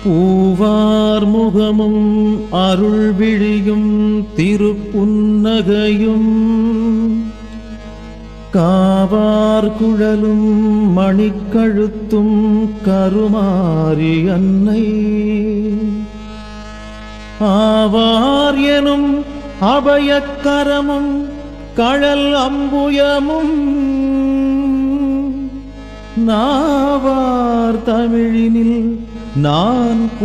பூவார் முகமும் அருள் விழியும் திருப்புன்னகையும் காவார் குழலும் மணிக்கழுத்தும் கருமாரி அன்னை ஆவார் எனும் அபயக்கரமும் கழல் அம்புயமும் நாவார் தமிழினில் நான் புகழ்ந்தேத்தனயந்தேனம்மா